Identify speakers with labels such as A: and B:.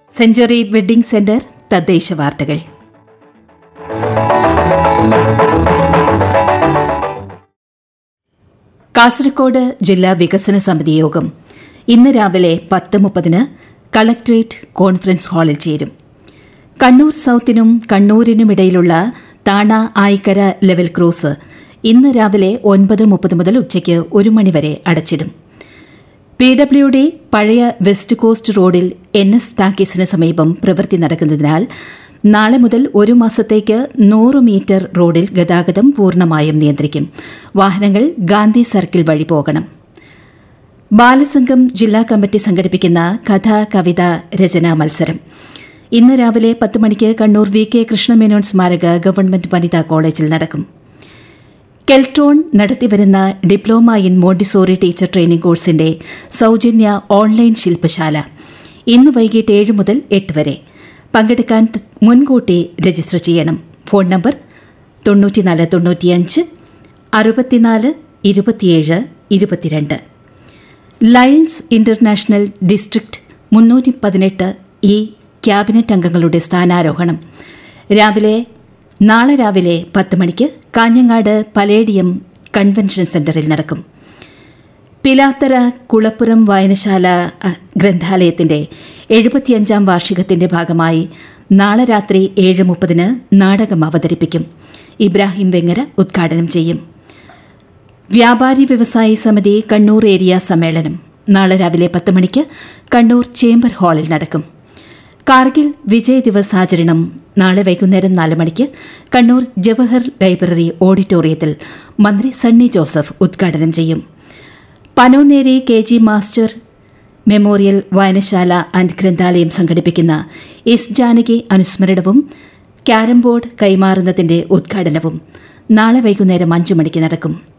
A: century wedding centre തദ്ദേശ വാർത്തകൾ കാസർഗോഡ് ജില്ലാ വികസന സമിതി യോഗം ഇന്ന് രാവിലെ പത്ത് മുപ്പതിന് കളക്ടറേറ്റ് കോൺഫറൻസ് ഹാളിൽ ചേരും കണ്ണൂർ സൌത്തിനും കണ്ണൂരിനുമിടയിലുള്ള താണ ആയിക്കര ലെവൽ ക്രോസ് ഇന്ന് രാവിലെ ഒൻപത് മുപ്പത് മുതൽ ഉച്ചയ്ക്ക് ഒരു മണിവരെ അടച്ചിടും പി ഡബ്ല്യുഡി പഴയ വെസ്റ്റ് കോസ്റ്റ് റോഡിൽ എൻ എസ് ടാക്കീസിന് സമീപം പ്രവൃത്തി നടക്കുന്നതിനാൽ നാളെ മുതൽ ഒരു മാസത്തേക്ക് നൂറ് മീറ്റർ റോഡിൽ ഗതാഗതം പൂർണ്ണമായും നിയന്ത്രിക്കും വാഹനങ്ങൾ ഗാന്ധി സർക്കിൾ വഴി പോകണം ബാലസംഘം ജില്ലാ കമ്മിറ്റി സംഘടിപ്പിക്കുന്ന കഥ കവിത രചനാ മത്സരം ഇന്ന് രാവിലെ പത്ത് മണിക്ക് കണ്ണൂർ വി കെ കൃഷ്ണമേനോൻ സ്മാരക ഗവൺമെന്റ് വനിതാ കോളേജിൽ നടക്കും കെൽട്രോൺ നടത്തിവരുന്ന diploma in Montessori teacher training കോഴ്സിന്റെ സൌജന്യ ഓൺലൈൻ ശില്പശാല ഇന്ന് വൈകിട്ട് ഏഴ് മുതൽ എട്ട് വരെ പങ്കെടുക്കാൻ ത- മുൻകൂട്ടി രജിസ്റ്റർ ചെയ്യണം ഫോൺ നമ്പർ തൊണ്ണൂറ്റിനാല് തൊണ്ണൂറ്റിയഞ്ച് അറുപത്തിനാല് ഇരുപത്തിയേഴ് ഇരുപത്തിരണ്ട് ലയൺസ് ഇന്റർനാഷണൽ ഡിസ്ട്രിക്ട് മുന്നൂറ്റി പതിനെട്ട് ഈ ക്യാബിനറ്റ് അംഗങ്ങളുടെ സ്ഥാനാരോഹണം രാവിലെ നാളെ രാവിലെ പത്ത് മണിക്ക് കാഞ്ഞങ്ങാട് പലേഡിയം കൺവെൻഷൻ സെന്ററിൽ നടക്കും പിലാത്തറ കുളപ്പുറം വായനശാല അ, ഗ്രന്ഥാലയത്തിന്റെ എഴുപത്തിയഞ്ചാം വാർഷികത്തിന്റെ ഭാഗമായി നാളെ രാത്രി ഏഴ് മുപ്പതിന് നാടകം അവതരിപ്പിക്കും ഇബ്രാഹിം വെങ്ങര ഉദ്ഘാടനം ചെയ്യും വ്യാപാരി വ്യവസായി സമിതി കണ്ണൂർ ഏരിയ സമ്മേളനം നാളെ രാവിലെ പത്ത് മണിക്ക് കണ്ണൂർ ചേംബർ ഹാളിൽ നടക്കും കാർഗിൽ വിജയ് ദിവസ് ആചരണം നാളെ വൈകുന്നേരം നാല് മണിക്ക് കണ്ണൂർ ജവഹർ ലൈബ്രറി ഓഡിറ്റോറിയത്തിൽ മന്ത്രി സണ്ണി ജോസഫ് ഉദ്ഘാടനം ചെയ്യും Panonneri K G master memorial വായനശാല ആൻഡ് ഗ്രന്ഥാലയം സംഘടിപ്പിക്കുന്ന എസ് ജാനകി അനുസ്മരണവും ക്യാരം ബോർഡ് കൈമാറുന്നതിന്റെ ഉദ്ഘാടനവും നാളെ വൈകുന്നേരം അഞ്ചു മണിക്ക് നടക്കും